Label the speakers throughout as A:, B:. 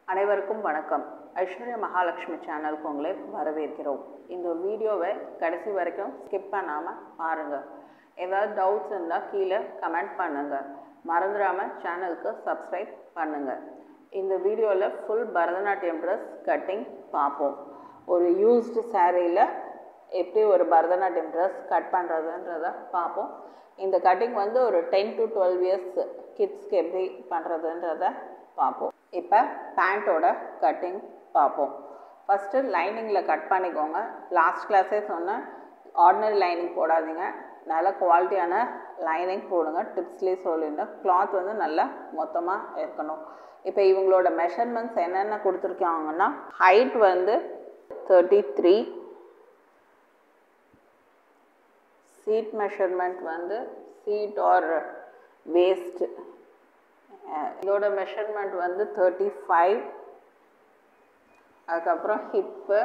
A: அனைவருக்கும் வணக்கம் ஐஸ்வர்யா மகாலட்சுமி சேனலுக்கு உங்களை வரவேற்கிறோம் இந்த வீடியோவை கடைசி வரைக்கும் ஸ்கிப் பண்ணாமல் பாருங்கள் ஏதாவது டவுட்ஸ் இருந்தால் கீழே கமெண்ட் பண்ணுங்கள் மறந்துடாமல் சேனலுக்கு சப்ஸ்கிரைப் பண்ணுங்கள் இந்த வீடியோவில் ஃபுல் பரதநாட்டியம் ட்ரெஸ் கட்டிங் பார்ப்போம் ஒரு யூஸ்டு சாரியில் எப்படி ஒரு பரதநாட்டியம் ட்ரெஸ் கட் பண்ணுறதுன்றத பார்ப்போம் இந்த கட்டிங் வந்து ஒரு டென் டு டுவெல் இயர்ஸ் கிட்ஸ்க்கு எப்படி பண்ணுறதுன்றத பார்ப்போம் இப்போ பேண்ட்டோட கட்டிங் பார்ப்போம் ஃபஸ்ட்டு லைனிங்கில் கட் பண்ணிக்கோங்க லாஸ்ட் கிளாஸே சொன்னேன் ஆர்டினரி லைனிங் போடாதீங்க நல்ல குவாலிட்டியான லைனிங் போடுங்க டிப்ஸ்லேயே சொல்லியிருந்தேன் கிளாத் வந்து நல்லா மொத்தமாக இருக்கணும் இப்போ இவங்களோட மெஷர்மெண்ட்ஸ் என்னென்ன கொடுத்துருக்காங்கன்னா ஹைட் வந்து தேர்ட்டி த்ரீ சீட் மெஷர்மெண்ட் வந்து சீட் ஆர் வேஸ்ட் இதோட மெஷர்மெண்ட் வந்து தேர்ட்டி ஃபைவ் அதுக்கப்புறம் ஹிப்பு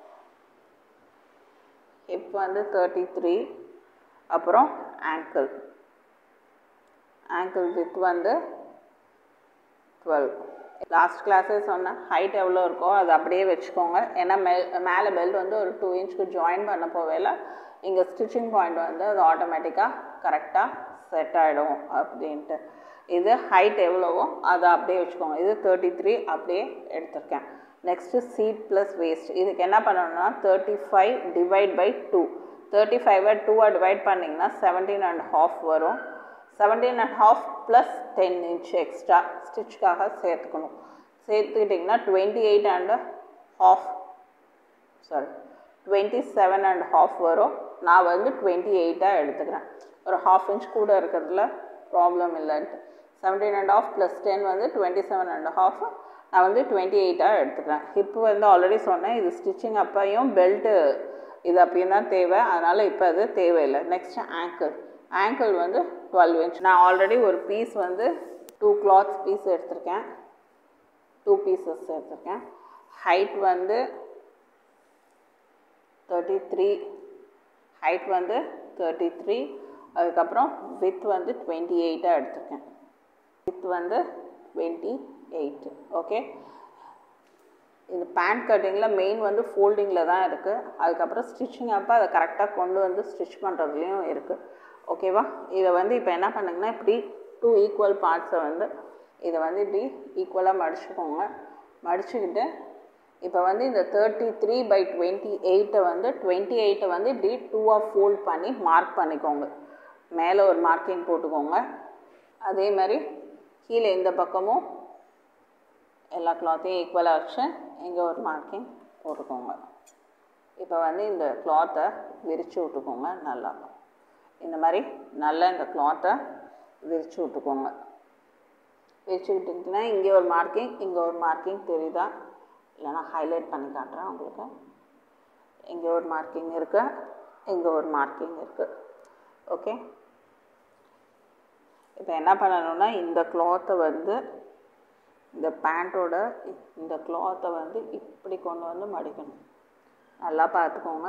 A: ஹிப் வந்து தேர்ட்டி த்ரீ அப்புறம் ஆங்கிள் ஆங்கிள் வித் வந்து டுவெல் லாஸ்ட் கிளாஸே சொன்னேன் ஹைட் எவ்வளோ இருக்கோ அது அப்படியே வச்சுக்கோங்க ஏன்னா மே மேலே பெல்ட் வந்து ஒரு டூ இன்ச்சுக்கு ஜாயின் பண்ண போவேல இங்கே ஸ்டிச்சிங் பாயிண்ட் வந்து அது ஆட்டோமேட்டிக்காக கரெக்டாக செட் ஆகிடும் அப்படின்ட்டு இது ஹைட் எவ்வளவோ அதை அப்படியே வச்சுக்கோங்க இது தேர்ட்டி த்ரீ அப்படியே எடுத்திருக்கேன் நெக்ஸ்ட்டு சீட் ப்ளஸ் வேஸ்ட் இதுக்கு என்ன பண்ணணும்னா thirty five divide by two thirty ஃபைவை டூவாக டிவைட் பண்ணிங்கன்னா செவன்டீன் அண்ட் ஹாஃப் வரும் seventeen and half plus ten inch extra ஸ்டிச்சுக்காக சேர்த்துக்கணும் சேர்த்துக்கிட்டிங்கன்னா twenty eight and half sorry twenty seven and half வரும் நான் வந்து டுவெண்ட்டி எயிட்டாக எடுத்துக்கிறேன் ஒரு ஹாஃப் இன்ச் கூட இருக்கிறதுல ப்ராப்ளம் இல்லைன்ட்டு seventeen and half plus ten வந்து டுவெண்ட்டி செவன் அண்ட் ஹாஃப் நான் வந்து டுவெண்ட்டி எயிட்டாக எடுத்துக்கிறேன் ஹிப்பு வந்து ஆல்ரெடி சொன்னேன் இது ஸ்டிச்சிங் அப்பையும் பெல்ட்டு இது அப்பயும் தான் தேவை அதனால் இப்போ அது தேவையில்லை நெக்ஸ்ட்டு ஆங்கிள் ஆங்கிள் வந்து டுவெல் இன்ச் நான் ஆல்ரெடி ஒரு பீஸ் வந்து டூ கிளாத்ஸ் பீஸ் எடுத்திருக்கேன் டூ பீசஸ் எடுத்திருக்கேன் ஹைட் வந்து தேர்ட்டி த்ரீ ஹைட் வந்து தேர்ட்டி த்ரீ அதுக்கப்புறம் வித் வந்து டுவெண்ட்டி எயிட்டாக எடுத்திருக்கேன் வித் வந்து டுவெண்ட்டி எயிட் ஓகே இது பேண்ட் கட்டிங்கில் மெயின் வந்து ஃபோல்டிங்கில் தான் இருக்குது அதுக்கப்புறம் ஸ்டிச்சிங் அப்போ அதை கரெக்டாக கொண்டு வந்து ஸ்டிச் பண்ணுறதுலையும் இருக்குது ஓகேவா இதை வந்து இப்போ என்ன பண்ணுங்கன்னா இப்படி டூ ஈக்குவல் பார்ட்ஸை வந்து இதை வந்து இப்படி ஈக்குவலாக மடிச்சுக்கோங்க மடிச்சுக்கிட்டு இப்போ வந்து இந்த தேர்ட்டி த்ரீ பை டுவெண்ட்டி எயிட்டை வந்து டுவெண்ட்டி எயிட்டை வந்து இப்படி டூவாக ஃபோல்ட் பண்ணி மார்க் பண்ணிக்கோங்க மேலே ஒரு மார்க்கிங் போட்டுக்கோங்க அதே மாதிரி கீழே இந்த பக்கமும் எல்லா கிளாத்தையும் ஈக்குவலாக வச்சு இங்கே ஒரு மார்க்கிங் போட்டுக்கோங்க இப்போ வந்து இந்த கிளாத்தை விரித்து விட்டுக்கோங்க நல்லா இந்த மாதிரி நல்லா இந்த கிளாத்தை விரித்து விட்டுக்கோங்க விரித்து விட்டுக்கிட்டிங்கன்னா இங்கே ஒரு மார்க்கிங் இங்கே ஒரு மார்க்கிங் தெரியுதா இல்லைனா ஹைலைட் பண்ணி காட்டுறேன் உங்களுக்கு இங்கே ஒரு மார்க்கிங் இருக்குது இங்கே ஒரு மார்க்கிங் இருக்குது ஓகே இப்போ என்ன பண்ணணும்னா இந்த கிளாத்தை வந்து இந்த பேண்ட்டோட இந்த கிளாத்தை வந்து இப்படி கொண்டு வந்து மடிக்கணும் நல்லா பார்த்துக்கோங்க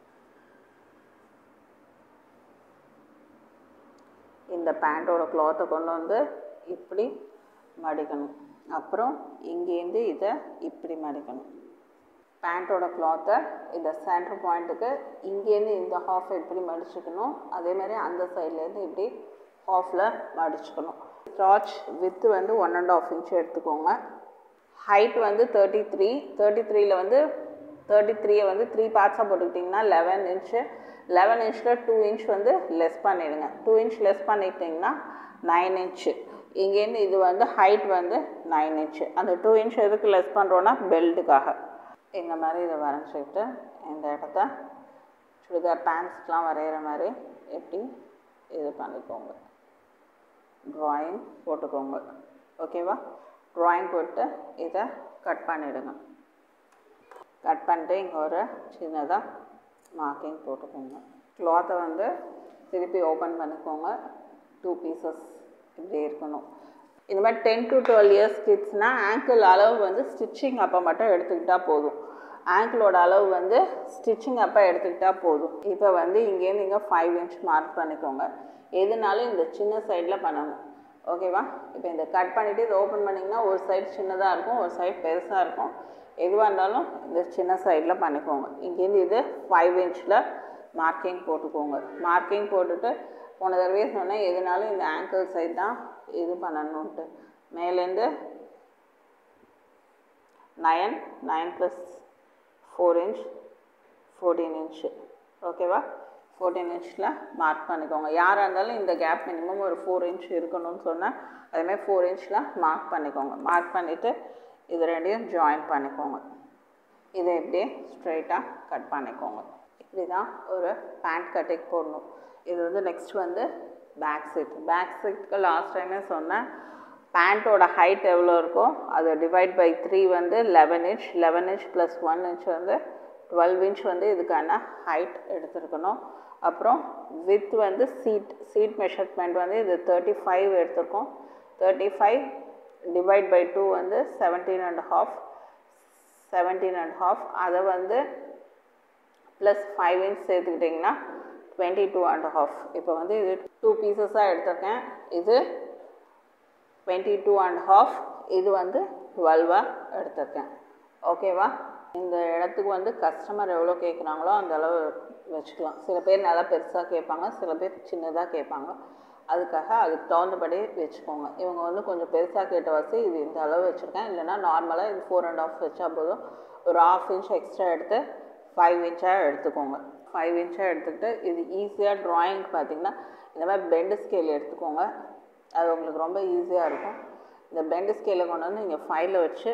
A: இந்த பேண்ட்டோட கிளாத்தை கொண்டு வந்து இப்படி மடிக்கணும் அப்புறம் இங்கேருந்து இதை இப்படி மடிக்கணும் பேண்ட்டோட கிளாத்தை இந்த சென்டர் பாயிண்ட்டுக்கு இங்கேருந்து இந்த ஹாஃப் இப்படி மடிச்சுக்கணும் அதே மாதிரி அந்த சைட்லேருந்து இப்படி ஹாஃபில் மடிச்சுக்கணும் ஸ்டாச் வித்து வந்து ஒன் அண்ட் ஆஃப் இன்ச் எடுத்துக்கோங்க ஹைட் வந்து தேர்ட்டி த்ரீ தேர்ட்டி த்ரீயில் வந்து தேர்ட்டி த்ரீயை வந்து த்ரீ பார்ட்ஸாக போட்டுக்கிட்டிங்கன்னா லெவன் இன்ச்சு லெவன் இன்ச்சில் டூ இன்ச் வந்து லெஸ் பண்ணிவிடுங்க டூ இன்ச் லெஸ் பண்ணிக்கிட்டிங்கன்னா நைன் இன்ச்சு இங்கேருந்து இது வந்து ஹைட் வந்து நைன் இன்ச்சு அந்த டூ இன்ச் எதுக்கு லெஸ் பண்ணுறோன்னா பெல்ட்டுக்காக இந்த மாதிரி இதை வரைஞ்சிக்கிட்டு இந்த இடத்த சுடிதார் பேண்ட்ஸ்க்கெலாம் வரைகிற மாதிரி எப்படி இது பண்ணிக்கோங்க ட்ராயிங் போட்டுக்கோங்க ஓகேவா ட்ராயிங் போட்டு இதை கட் பண்ணிவிடுங்க கட் பண்ணிட்டு இங்கே ஒரு சின்னதாக மார்க்கிங் போட்டுக்கோங்க கிளாத்தை வந்து திருப்பி ஓப்பன் பண்ணிக்கோங்க டூ பீசஸ் இப்படி இருக்கணும் இந்த மாதிரி டென் டு டுவெல் இயர்ஸ் கிட்ஸ்னால் ஆங்கிள் அளவு வந்து ஸ்டிச்சிங் அப்போ மட்டும் எடுத்துக்கிட்டால் போதும் ஆங்கிளோட அளவு வந்து ஸ்டிச்சிங் அப்போ எடுத்துக்கிட்டால் போதும் இப்போ வந்து இங்கேருந்து இங்கே ஃபைவ் இன்ச் மார்க் பண்ணிக்கோங்க எதுனாலும் இந்த சின்ன சைடில் பண்ணணும் ஓகேவா இப்போ இந்த கட் பண்ணிவிட்டு இதை ஓப்பன் பண்ணிங்கன்னா ஒரு சைடு சின்னதாக இருக்கும் ஒரு சைடு பெருசாக இருக்கும் எதுவாக இருந்தாலும் இந்த சின்ன சைடில் பண்ணிக்கோங்க இங்கேருந்து இது ஃபைவ் இன்ச்சில் மார்க்கிங் போட்டுக்கோங்க மார்க்கிங் போட்டுட்டு போன தடவையே சொன்னேன் எதுனாலும் இந்த ஆங்கிள் சைடு தான் இது பண்ணணுன்ட்டு மேலேருந்து nine nine plus four inch fourteen inch ஓகேவா ஃபோர்டீன் இன்ச்சில் மார்க் பண்ணிக்கோங்க யாராக இருந்தாலும் இந்த கேப் மினிமம் ஒரு ஃபோர் இன்ச் இருக்கணும்னு சொன்னேன் அதுமாதிரி ஃபோர் இன்ச்சில் மார்க் பண்ணிக்கோங்க மார்க் பண்ணிவிட்டு இது ரெண்டையும் ஜாயின் பண்ணிக்கோங்க இதை இப்படியே ஸ்ட்ரைட்டாக கட் பண்ணிக்கோங்க இப்படி தான் ஒரு பேண்ட் கட்டிங் போடணும் இது வந்து நெக்ஸ்ட் வந்து பேக் சைட் பேக் சைட்க்கு லாஸ்ட் டைமே சொன்னேன் பேண்ட்டோட ஹைட் எவ்வளோ இருக்கோ அதை டிவைட் பை த்ரீ வந்து eleven inch eleven inch plus one inch வந்து டுவெல் இன்ச் வந்து இதுக்கான ஹைட் எடுத்துருக்கணும் அப்புறம் வித் வந்து சீட் சீட் மெஷர்மெண்ட் வந்து இது தேர்ட்டி ஃபைவ் எடுத்திருக்கோம் thirty five divide by two வந்து seventeen and half seventeen and half அதை வந்து ப்ளஸ் ஃபைவ் இன்ச் சேர்த்துக்கிட்டிங்கன்னா டுவெண்ட்டி டூ அண்ட் ஹாஃப் இப்போ வந்து இது டூ பீசஸாக எடுத்திருக்கேன் இது டுவெண்ட்டி டூ அண்ட் ஹாஃப் இது வந்து டுவெல்வாக எடுத்திருக்கேன் ஓகேவா இந்த இடத்துக்கு வந்து கஸ்டமர் எவ்வளோ கேட்குறாங்களோ அந்த அளவு வச்சுக்கலாம் சில பேர் நல்லா பெருசாக கேட்பாங்க சில பேர் சின்னதாக கேட்பாங்க அதுக்காக அதுக்கு தகுந்தபடி வச்சுக்கோங்க இவங்க வந்து கொஞ்சம் பெருசாக கேட்ட வசதி இது இந்த அளவு வச்சுருக்கேன் இல்லைனா நார்மலாக இது ஃபோர் அண்ட் ஆஃப் வச்சா போதும் ஒரு ஆஃப் இன்ச் எக்ஸ்ட்ரா எடுத்து ஃபைவ் இன்ச்சாக எடுத்துக்கோங்க ஃபைவ் இன்ச்சாக எடுத்துக்கிட்டு இது ஈஸியாக ட்ராயிங் பார்த்தீங்கன்னா இந்த மாதிரி பெண்டு ஸ்கேல் எடுத்துக்கோங்க அது உங்களுக்கு ரொம்ப ஈஸியாக இருக்கும் இந்த பெண்டு ஸ்கேலை கொண்டு வந்து நீங்கள் ஃபைலில் வச்சு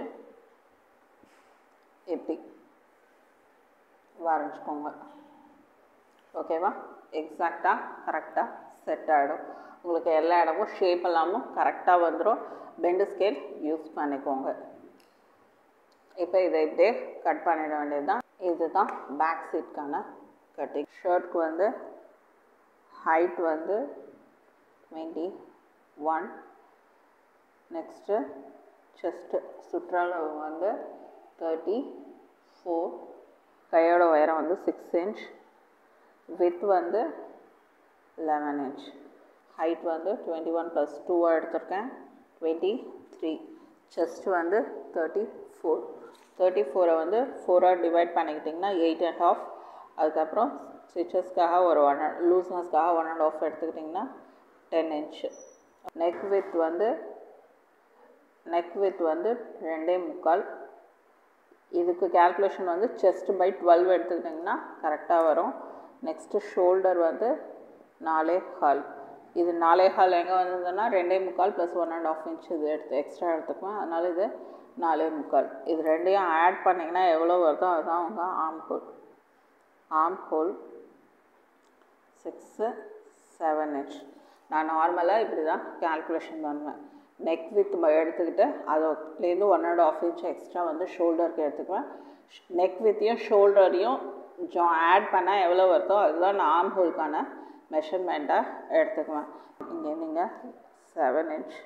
A: இப்படி வரைஞ்சிக்கோங்க ஓகேவா எக்ஸாக்டாக கரெக்டாக செட் ஆகிடும் உங்களுக்கு எல்லா இடமும் ஷேப் எல்லாமும் கரெக்டாக வந்துடும் பெண்டு ஸ்கேல் யூஸ் பண்ணிக்கோங்க இப்போ இதை இப்படியே கட் பண்ணிட வேண்டியது தான் இதுதான் பேக் சீட்கான கட்டிங் ஷர்ட்க்கு வந்து ஹைட் வந்து டுவெண்ட்டி ஒன் நெக்ஸ்ட்டு செஸ்ட்டு சுற்றளவு வந்து தேர்ட்டி ஃபோர் கையோட உயரம் வந்து சிக்ஸ் இன்ச் வித் வந்து லெவன் இன்ச் ஹைட் வந்து டுவெண்ட்டி ஒன் ப்ளஸ் டூவாக எடுத்திருக்கேன் டுவெண்ட்டி த்ரீ செஸ்ட் வந்து தேர்ட்டி ஃபோர் தேர்ட்டி ஃபோரை வந்து ஃபோராக டிவைட் பண்ணிக்கிட்டிங்கன்னா எயிட் அண்ட் ஹாஃப் அதுக்கப்புறம் ஸ்டிச்சஸ்க்காக ஒரு ஒன் லூஸ்னஸ்க்காக ஒன் அண்ட் ஆஃப் எடுத்துக்கிட்டிங்கன்னா டென் இன்ச்சு நெக் வித் வந்து நெக் வித் வந்து ரெண்டே முக்கால் இதுக்கு கேல்குலேஷன் வந்து செஸ்ட் பை டுவெல் எடுத்துக்கிட்டிங்கன்னா கரெக்டாக வரும் நெக்ஸ்ட்டு ஷோல்டர் வந்து நாலே ஹால் இது நாலே ஹால் எங்கே வந்ததுன்னா ரெண்டே முக்கால் plus one and half inch இது எடுத்து எக்ஸ்ட்ரா எடுத்துக்குவேன் அதனால் இது நாலே முக்கால் இது ரெண்டையும் ஆட் பண்ணிங்கன்னா எவ்வளோ வருதோ அதுதான் உங்கள் ஆம் ஹோல் ஆம் ஹோல் சிக்ஸு செவன் இன்ச் நான் நார்மலாக இப்படி தான் கேல்குலேஷன் பண்ணுவேன் நெக் வித் எடுத்துக்கிட்டு அதுலேருந்து one and half inch extra வந்து ஷோல்டருக்கு எடுத்துக்குவேன் நெக் வித்தையும் ஷோல்டரையும் ஜா ஆட் பண்ணால் எவ்வளோ வருதோ அதுதான் நான் ஆம் ஹோல்க்கான மெஷர்மெண்ட்டாக எடுத்துக்குவேன் இங்கே நீங்கள் செவன் இன்ச்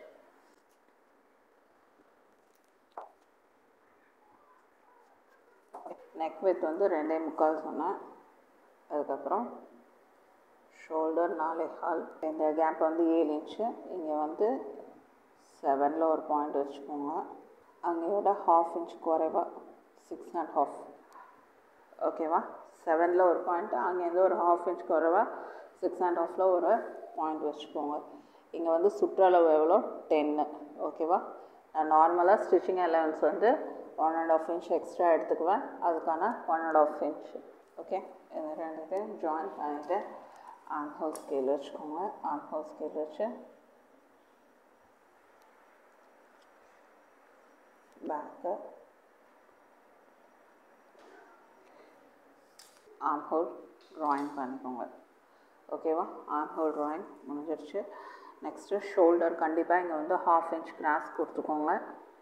A: நெக் வித் வந்து ரெண்டே முக்கால் சொன்னேன் அதுக்கப்புறம் ஷோல்டர் நாலே ஹால் இந்த கேப் வந்து ஏழு இன்ச்சு இங்கே வந்து செவனில் ஒரு பாயிண்ட் வச்சுக்கோங்க அங்கேயோட ஹாஃப் இன்ச் குறைவா சிக்ஸ் அண்ட் ஹாஃப் ஓகேவா செவனில் ஒரு பாயிண்ட்டு அங்கேருந்து ஒரு ஹாஃப் இன்ச் குறைவா சிக்ஸ் அண்ட் ஹாஃபில் ஒரு பாயிண்ட் வச்சுக்கோங்க இங்கே வந்து சுற்றளவு எவ்வளோ டென்னு ஓகேவா நான் நார்மலாக ஸ்டிச்சிங் அலவன்ஸ் வந்து one and half inch extra எடுத்துக்குவேன் அதுக்கான one and half inch okay இது ரெண்டுத்தையும் ஜாயின் பண்ணிவிட்டு ஆம் ஹோல் ஸ்கேல் வச்சுக்கோங்க ஆம் ஹோல் ஸ்கேல் வச்சு பேக்கு ஆம் ஹோல் ட்ராயிங் பண்ணிக்கோங்க ஓகேவா ஆம் ஹோல் ட்ராயிங் முடிஞ்சிருச்சு நெக்ஸ்ட்டு ஷோல்டர் கண்டிப்பாக இங்கே வந்து ஹாஃப் இன்ச் கிராஸ் கொடுத்துக்கோங்க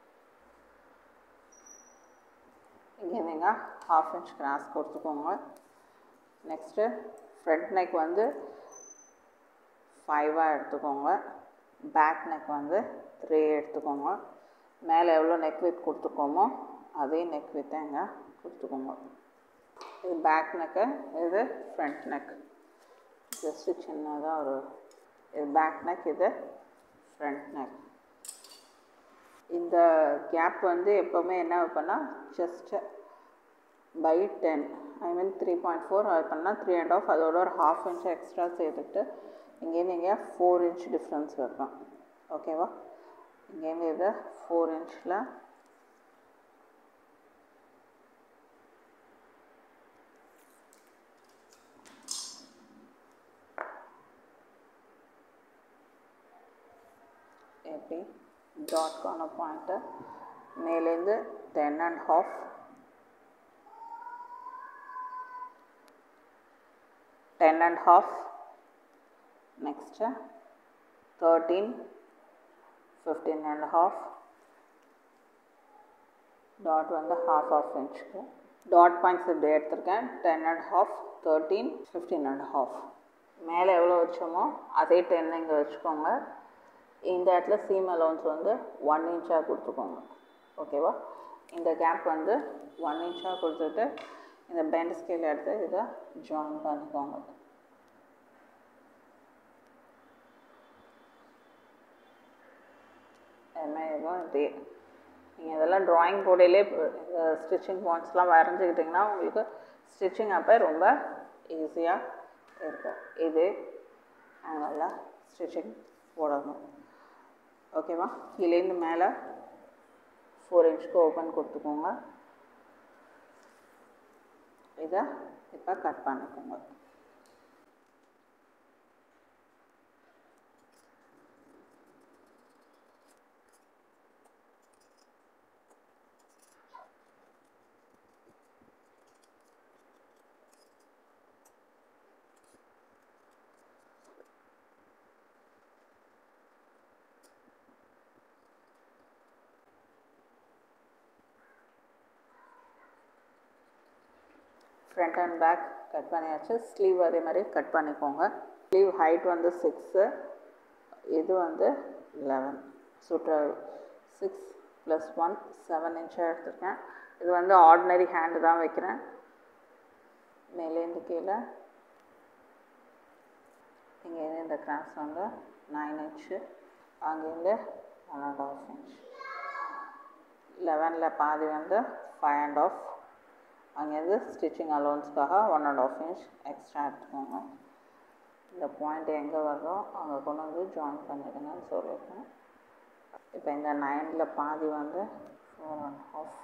A: இங்கே நீங்கள் ஹாஃப் இன்ச் கிராஸ் கொடுத்துக்கோங்க நெக்ஸ்ட்டு ஃப்ரண்ட் நெக் வந்து ஃபைவாக எடுத்துக்கோங்க பேக் நெக் வந்து த்ரீ எடுத்துக்கோங்க மேலே எவ்வளோ நெக் வித் கொடுத்துருக்கோமோ அதே நெக் வித்தை இங்கே கொடுத்துக்கோங்க இது பேக் நெக்கு இது ஃப்ரண்ட் நெக் ஜஸ்ட்டு சின்னதாக ஒரு இது பேக் நெக் இது ஃப்ரண்ட் நெக் இந்த கேப் வந்து எப்போவுமே என்ன வைப்பேன்னா just by ten I mean three point four அது பண்ணால் த்ரீ அண்ட் ஆஃப் அதோட ஒரு ஹாஃப் இன்ச் எக்ஸ்ட்ரா சேர்த்துட்டு இங்கேருந்து இங்கே ஃபோர் இன்ச் டிஃப்ரென்ஸ் வைப்பேன் ஓகேவா இங்கேருந்து இதை ஃபோர் இன்ச்சில் எப்படி டாட்கான பாயிண்ட்டு மேலேருந்து ten and half ten and half next thirteen fifteen and half dot வந்து ஹாஃப் ஆஃப் இன்ச்சுக்கு டாட் பாயிண்ட்ஸ் இப்படி எடுத்திருக்கேன் ten and half thirteen fifteen and half மேலே எவ்வளோ வச்சோமோ அதே டென் இங்கே வச்சுக்கோங்க இந்த இடத்துல சீம் அலோன்ஸ் வந்து ஒன் இன்ச்சாக கொடுத்துக்கோங்க ஓகேவா இந்த கேப் வந்து ஒன் இன்ச்சாக கொடுத்துட்டு இந்த பெண்ட் ஸ்கேல் எடுத்து இதை ஜாயின் பண்ணிக்கோங்க என்ன இதுவும் இப்படி நீங்கள் இதெல்லாம் ட்ராயிங் போர்டிலே ஸ்டிச்சிங் பாயிண்ட்ஸ்லாம் வரைஞ்சிக்கிட்டிங்கன்னா உங்களுக்கு ஸ்டிச்சிங் அப்போ ரொம்ப ஈஸியாக இருக்கும் இது அதனால் ஸ்டிச்சிங் போடணும் ஓகேவா கீழேருந்து மேலே ஃபோர் இன்ச்சுக்கு ஓப்பன் கொடுத்துக்கோங்க இதை இப்போ கட் பண்ணிக்கோங்க ஃப்ரண்ட் அண்ட் பேக் கட் பண்ணியாச்சு ஸ்லீவ் அதே மாதிரி கட் பண்ணிக்கோங்க ஸ்லீவ் ஹைட் வந்து சிக்ஸு இது வந்து லெவன் சுற்றளவு சிக்ஸ் ப்ளஸ் ஒன் செவன் இன்ச்சாக எடுத்திருக்கேன் இது வந்து ஆர்டினரி ஹேண்டு தான் வைக்கிறேன் மேலேருந்து கீழே இங்கேருந்து இந்த கிராஸ் வந்து நைன் இன்ச்சு அங்கேருந்து ஒன் அண்ட் ஆஃப் இன்ச் லெவனில் பாதி வந்து ஃபைவ் அண்ட் ஆஃப் அங்கேருந்து ஸ்டிச்சிங் அலோன்ஸ்க்காக one and half inch extra எடுத்துக்கோங்க இந்த பாயிண்ட் எங்கே வருதோ அங்கே கொண்டு வந்து ஜாயின் பண்ணிடுங்கன்னு சொல்லியிருக்கேன் இப்போ இந்த நைனில் பாதி வந்து ஃபோர் அண்ட் ஹாஃப்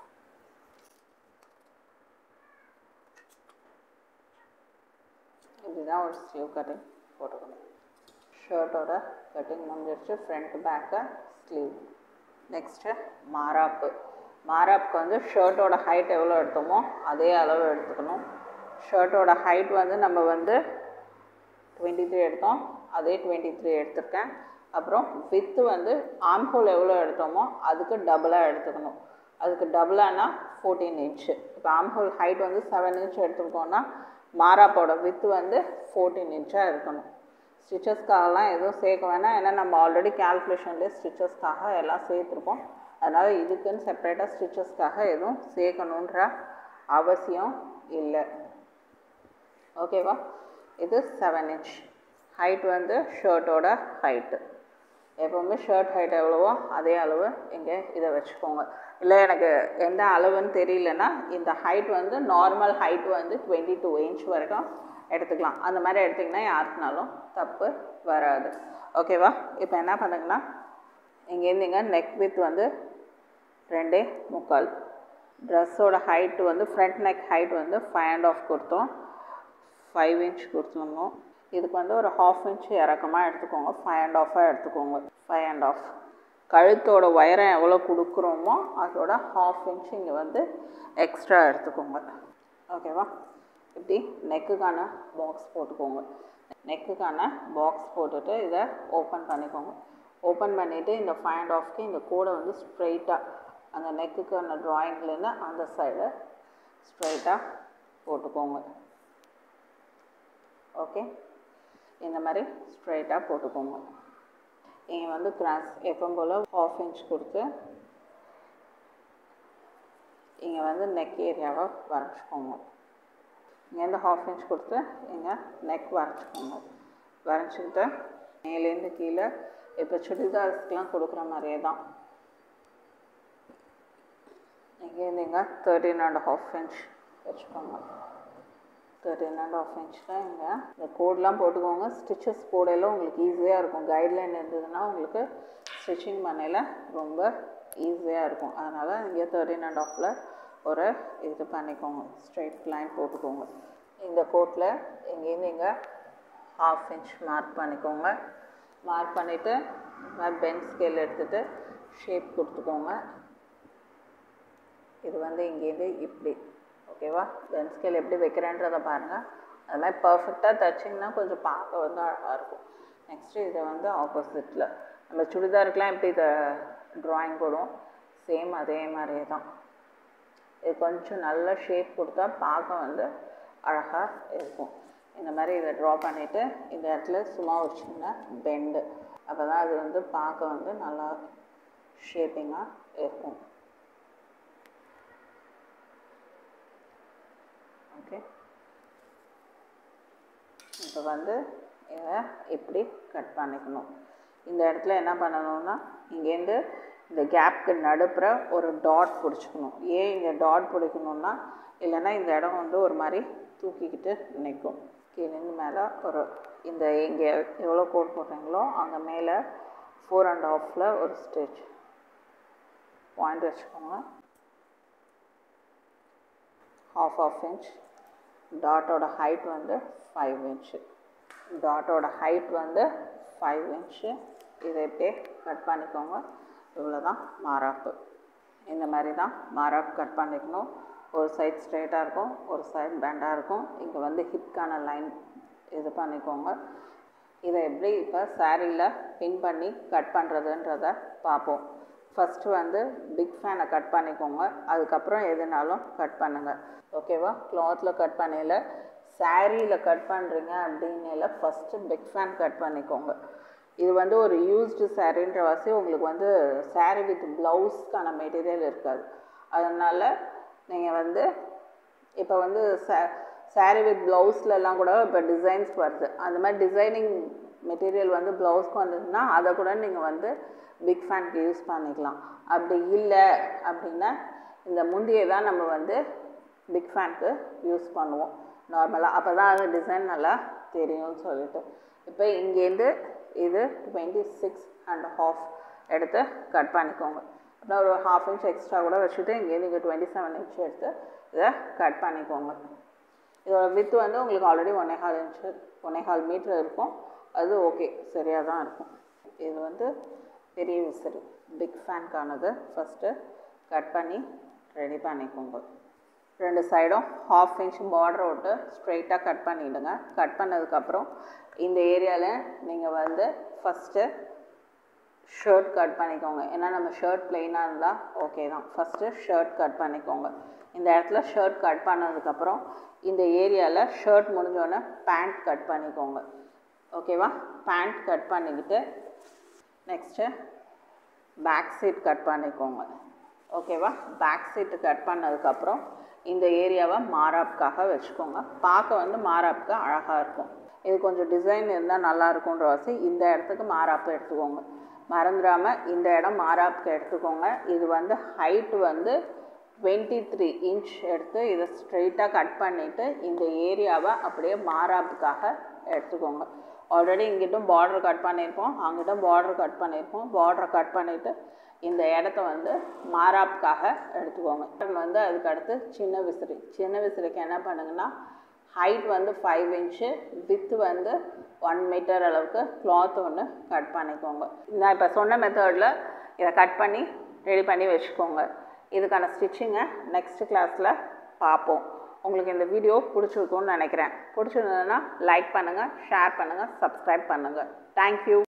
A: இதுதான் ஒரு ஸ்லீவ் கட்டிங் போட்டுக்கணும் ஷர்ட்டோட கட்டிங் முடிஞ்சிருச்சு ஃப்ரண்ட் பேக்கு ஸ்லீவ் நெக்ஸ்ட்டு மாராப்பு மாராப்புக்கு வந்து ஷர்ட்டோட ஹைட் எவ்வளோ எடுத்தோமோ அதே அளவு எடுத்துக்கணும் ஷர்ட்டோட ஹைட் வந்து நம்ம வந்து டுவெண்ட்டி த்ரீ எடுத்தோம் அதே டுவெண்ட்டி த்ரீ எடுத்திருக்கேன் அப்புறம் வித்து வந்து ஆம்ஹோல் எவ்வளோ எடுத்தோமோ அதுக்கு டபுளாக எடுத்துக்கணும் அதுக்கு டபுளானா ஃபோர்டீன் இன்ச்சு இப்போ ஆம்ஹோல் ஹைட் வந்து செவன் இன்ச் எடுத்துருக்கோன்னா மாராப்போட வித்து வந்து ஃபோர்டீன் இன்ச்சாக இருக்கணும் ஸ்டிச்சஸ்க்காகலாம் எதுவும் சேர்க்க வேணாம் ஏன்னா நம்ம ஆல்ரெடி கேல்குலேஷன்லேயே ஸ்டிச்சஸ்க்காக எல்லாம் சேர்த்துருக்கோம் அதனால் இதுக்குன்னு செப்பரேட்டாக ஸ்டிச்சஸ்க்காக எதுவும் சேர்க்கணுன்ற அவசியம் இல்லை ஓகேவா இது செவன் இன்ச் ஹைட் வந்து ஷர்ட்டோட ஹைட்டு எப்போவுமே ஷர்ட் ஹைட் எவ்வளவோ அதே அளவு இங்கே இதை வச்சுக்கோங்க இல்லை எனக்கு எந்த அளவுன்னு தெரியலன்னா இந்த ஹைட் வந்து நார்மல் ஹைட் வந்து டுவெண்ட்டி டூ இன்ச் வரைக்கும் எடுத்துக்கலாம் அந்த மாதிரி எடுத்திங்கன்னா யாருக்குனாலும் தப்பு வராது ஓகேவா இப்போ என்ன பண்ணுங்கன்னா இங்கேருந்து இங்கே நெக் வித் வந்து ரெண்டே முக்கால் ட்ரெஸ்ஸோட ஹைட்டு வந்து ஃப்ரண்ட் நெக் ஹைட் வந்து ஃபைவ் அண்ட் ஆஃப் கொடுத்தோம் ஃபைவ் இன்ச் கொடுத்துருந்தோம் இதுக்கு வந்து ஒரு ஹாஃப் இன்ச் இறக்கமாக எடுத்துக்கோங்க ஃபைவ் அண்ட் ஆஃபாக எடுத்துக்கோங்க ஃபைவ் அண்ட் ஆஃப் கழுத்தோட உயரம் எவ்வளோ கொடுக்குறோமோ அதோட ஹாஃப் இன்ச் இங்கே வந்து எக்ஸ்ட்ரா எடுத்துக்கோங்க ஓகேவா இப்படி நெக்குக்கான பாக்ஸ் போட்டுக்கோங்க நெக்குக்கான பாக்ஸ் போட்டுட்டு இதை ஓப்பன் பண்ணிக்கோங்க ஓப்பன் பண்ணிவிட்டு இந்த ஃபைவ் அண்ட் ஆஃப்க்கு இந்த கோடை வந்து ஸ்ட்ரைட்டாக அந்த நெக்குக்கான ட்ராயிங்லேருந்து அந்த சைடு ஸ்ட்ரைட்டாக போட்டுக்கோங்க ஓகே இந்த மாதிரி ஸ்ட்ரைட்டாக போட்டுக்கோங்க இங்கே வந்து கிராஸ் எப்பவும் போல் ஹாஃப் இன்ச் கொடுத்து இங்கே வந்து நெக் ஏரியாவை வரைச்சிக்கோங்க இங்கேருந்து ஹாஃப் இன்ச் கொடுத்து இங்கே நெக் வரைச்சிக்கோங்க வரைச்சிக்கிட்டு மேலேருந்து கீழே இப்போ சுடிதார்ஸ்க்கெலாம் கொடுக்குற மாதிரியே தான் இங்கேருந்து இங்கே தேர்ட்டீன் அண்ட் ஹாஃப் இன்ச் வச்சுக்கோங்க தேர்ட்டின் அண்ட் ஆஃப் இன்ச்சில் இங்கே இந்த கோட்லாம் போட்டுக்கோங்க ஸ்டிச்சஸ் போடையில் உங்களுக்கு ஈஸியாக இருக்கும் கைட்லைன் இருந்ததுன்னா உங்களுக்கு ஸ்டிச்சிங் பண்ணையில் ரொம்ப ஈஸியாக இருக்கும் அதனால் இங்கே தேர்ட்டின் அண்ட் ஆஃபில் ஒரு இது பண்ணிக்கோங்க ஸ்ட்ரைட் லைன் போட்டுக்கோங்க இந்த கோட்டில் இங்கேருந்து இங்கே ஹாஃப் இன்ச் மார்க் பண்ணிக்கோங்க மார்க் பண்ணிவிட்டு பென் ஸ்கேல் எடுத்துகிட்டு ஷேப் கொடுத்துக்கோங்க இது வந்து இங்கேருந்து இப்படி ஓகேவா பென் ஸ்கேல் எப்படி வைக்கிறேன்றதை பாருங்கள் அது மாதிரி பர்ஃபெக்டாக தைச்சிங்கன்னா கொஞ்சம் பார்க்க வந்து அழகாக இருக்கும் நெக்ஸ்ட்டு இதை வந்து ஆப்போசிட்டில் நம்ம சுடிதாருக்கெலாம் எப்படி இதை ட்ராயிங் போடுவோம் சேம் அதே மாதிரியே தான் இது கொஞ்சம் நல்ல ஷேப் கொடுத்தா பார்க்க வந்து அழகாக இருக்கும் இந்த மாதிரி இதை ட்ரா பண்ணிவிட்டு இந்த இடத்துல சும்மா ஒரு சின்ன பெண்டு அப்போ தான் அது வந்து பார்க்க வந்து நல்லா ஷேப்பிங்காக இருக்கும் ஓகே இப்போ வந்து இதை இப்படி கட் பண்ணிக்கணும் இந்த இடத்துல என்ன பண்ணணும்னா இங்கேருந்து இந்த கேப்க்கு நடுப்புற ஒரு டாட் பிடிச்சிக்கணும் ஏன் இங்கே டாட் பிடிக்கணும்னா இல்லைன்னா இந்த இடம் வந்து ஒரு மாதிரி தூக்கிக்கிட்டு நிற்கும் கீழேருந்து மேலே ஒரு இந்த இங்கே எவ்வளோ கோட் போடுறீங்களோ அங்கே மேலே ஃபோர் அண்ட் ஹாஃபில் ஒரு ஸ்டிச் பாயிண்ட் வச்சுக்கோங்க ஹாஃப் ஆஃப் இன்ச் டாட்டோட ஹைட் வந்து ஃபைவ் இன்ச்சு டாட்டோட ஹைட் வந்து ஃபைவ் இன்ச்சு இதை இப்படியே கட் பண்ணிக்கோங்க இவ்வளோ தான் மாராப்பு இந்த மாதிரி தான் மாராப் கட் பண்ணிக்கணும் ஒரு சைட் ஸ்ட்ரைட்டாக இருக்கும் ஒரு சைட் பேண்டாக இருக்கும் இங்கே வந்து ஹிப்கான லைன் இது பண்ணிக்கோங்க இதை எப்படி இப்போ சாரியில் பின் பண்ணி கட் பண்ணுறதுன்றத பார்ப்போம் ஃபஸ்ட்டு வந்து பிக் ஃபேனை கட் பண்ணிக்கோங்க அதுக்கப்புறம் எதுனாலும் கட் பண்ணுங்கள் ஓகேவா கிளாத்தில் கட் பண்ணல சாரியில் கட் பண்ணுறீங்க அப்படின்னால ஃபஸ்ட்டு பிக் ஃபேன் கட் பண்ணிக்கோங்க இது வந்து ஒரு யூஸ்டு சாரின்ற வாசி உங்களுக்கு வந்து சாரி வித் ப்ளவுஸ்க்கான மெட்டீரியல் இருக்காது அதனால் நீங்கள் வந்து இப்போ வந்து சா சாரி வித் ப்ளவுஸ்லலாம் கூட இப்போ டிசைன்ஸ் வருது அந்த மாதிரி டிசைனிங் மெட்டீரியல் வந்து ப்ளவுஸ்க்கு வந்ததுன்னா அதை கூட நீங்கள் வந்து பிக் ஃபேனுக்கு யூஸ் பண்ணிக்கலாம் அப்படி இல்லை அப்படின்னா இந்த முந்தியை தான் நம்ம வந்து பிக் ஃபேனுக்கு யூஸ் பண்ணுவோம் நார்மலாக அப்போ தான் அது டிசைன் நல்லா தெரியும்னு சொல்லிட்டு இப்போ இங்கேருந்து இது டுவெண்ட்டி சிக்ஸ் அண்ட் ஹாஃப் எடுத்து கட் பண்ணிக்கோங்க அப்புறம் ஒரு ஹாஃப் இன்ச் எக்ஸ்ட்ரா கூட வச்சுட்டு இங்கேருந்து இங்கே டுவெண்ட்டி செவன் இன்ச் எடுத்து இதை கட் பண்ணிக்கோங்க இதோட வித்து வந்து உங்களுக்கு ஆல்ரெடி ஒன்னே கால் இன்ச்சு ஒன்னே கால் மீட்ரு இருக்கும் அது ஓகே சரியாக தான் இருக்கும் இது வந்து பெரிய விசிறி பிக் ஃபேன்க்கானது ஃபஸ்ட்டு கட் பண்ணி ரெடி பண்ணிக்கோங்க ரெண்டு சைடும் ஹாஃப் இன்ச் பார்டர் விட்டு ஸ்ட்ரைட்டாக கட் பண்ணிவிடுங்க கட் பண்ணதுக்கப்புறம் இந்த ஏரியாவில் நீங்கள் வந்து ஃபஸ்ட்டு ஷர்ட் கட் பண்ணிக்கோங்க ஏன்னா நம்ம ஷர்ட் பிளெயினாக இருந்தால் ஓகே தான் ஃபஸ்ட்டு ஷர்ட் கட் பண்ணிக்கோங்க இந்த இடத்துல ஷர்ட் கட் பண்ணதுக்கப்புறம் இந்த ஏரியாவில் ஷர்ட் முடிஞ்சோடனே பேண்ட் கட் பண்ணிக்கோங்க ஓகேவா பேண்ட் கட் பண்ணிக்கிட்டு நெக்ஸ்ட்டு பேக் சீட் கட் பண்ணிக்கோங்க ஓகேவா பேக் சீட்டு கட் பண்ணதுக்கப்புறம் இந்த ஏரியாவை மாராப்காக வச்சுக்கோங்க பார்க்க வந்து மாராப்க்கு அழகாக இருக்கும் இது கொஞ்சம் டிசைன் இருந்தால் நல்லா இருக்குன்ற வாசி இந்த இடத்துக்கு மாராப்பு எடுத்துக்கோங்க மறந்துடாமல் இந்த இடம் மாராப்புக்கு எடுத்துக்கோங்க இது வந்து ஹைட் வந்து டுவெண்ட்டி த்ரீ இன்ச் எடுத்து இதை ஸ்ட்ரெயிட்டாக கட் பண்ணிவிட்டு இந்த ஏரியாவை அப்படியே மாராப்புக்காக எடுத்துக்கோங்க ஆல்ரெடி இங்கிட்டும் பார்டர் கட் பண்ணியிருப்போம் அங்கிட்டும் பார்டர் கட் பண்ணியிருப்போம் பார்டரை கட் பண்ணிவிட்டு இந்த இடத்த வந்து மாராப்புக்காக எடுத்துக்கோங்க வந்து அதுக்கு அடுத்து சின்ன விசிறி சின்ன விசிறிக்கு என்ன பண்ணுங்கன்னா ஹைட் வந்து ஃபைவ் இன்ச்சு வித்து வந்து ஒன் மீட்டர் அளவுக்கு கிளாத் ஒன்று கட் பண்ணிக்கோங்க நான் இப்போ சொன்ன மெத்தடில் இதை கட் பண்ணி ரெடி பண்ணி வச்சுக்கோங்க இதுக்கான ஸ்டிச்சிங்கை நெக்ஸ்ட் கிளாஸில் பார்ப்போம் உங்களுக்கு இந்த வீடியோ பிடிச்சிருக்கும்னு நினைக்கிறேன் பிடிச்சிருந்ததுன்னா லைக் பண்ணுங்கள் ஷேர் பண்ணுங்கள் சப்ஸ்கிரைப் பண்ணுங்கள் தேங்க்யூ